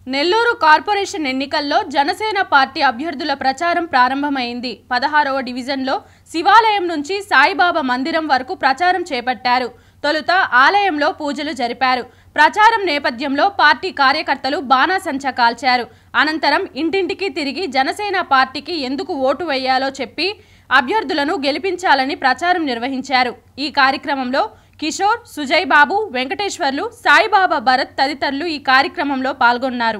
Nellore corporation ఎన్నికల్లో Janasena party అభ్యర్థుల ప్రచారం ప్రారంభమైంది పదహారవ డివిజన్లో శివాలయం నుంచి సాయిబాబా మందిరం వరకు ప్రచారం చేపట్టారు తొలుత ఆలయంలో పూజలు జరిపారు ప్రచారం నేపథ్యంలో పార్టీ కార్యకర్తలు బాణాసంచ కాల్చారు అనంతరం ఇంటింటికి తిరిగి జనసేన పార్టీకి ఎందుకు ఓటు వేయాలో చెప్పి అభ్యర్థులను గెలిపించాలని ప్రచారం నిర్వహించారు ఈ కార్యక్రమంలో కిషోర్ సుజయ్ బాబు వెంకటేశ్వర్లు సాయిబాబా భరత్ తదితరులు ఈ కార్యక్రమంలో పాల్గొన్నారు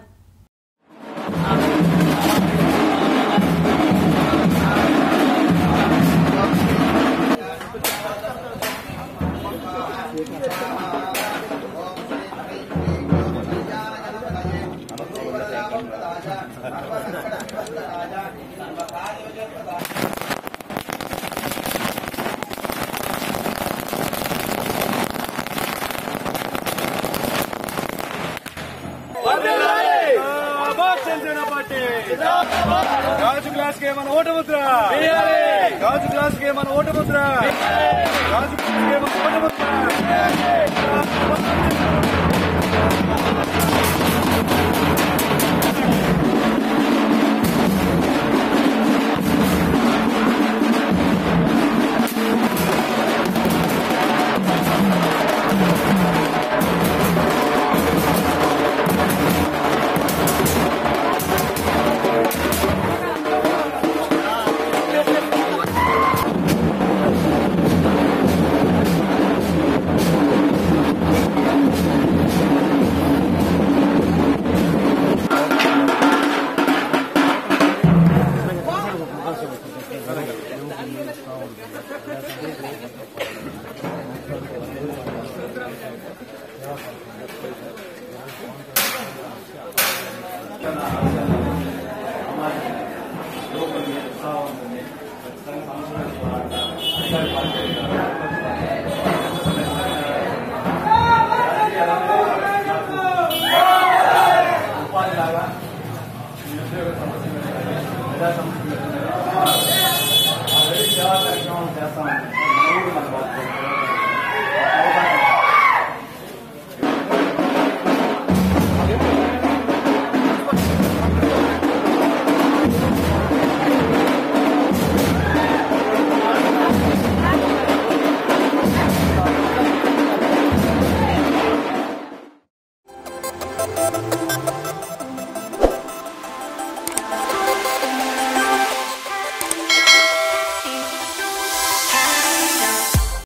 జిందాబాద్ జనసేన పార్టీ గాజు గ్లాస్ కి ఏమన్నా ఓటు ముద్ర గాజు గ్లాస్ కి ఏమన్నా ఓటు ముద్ర గాజు గ్లాస్ కి ఏమన్నా ఓటు ముద్ర సేవా కార్యక్రమం చేస్తాం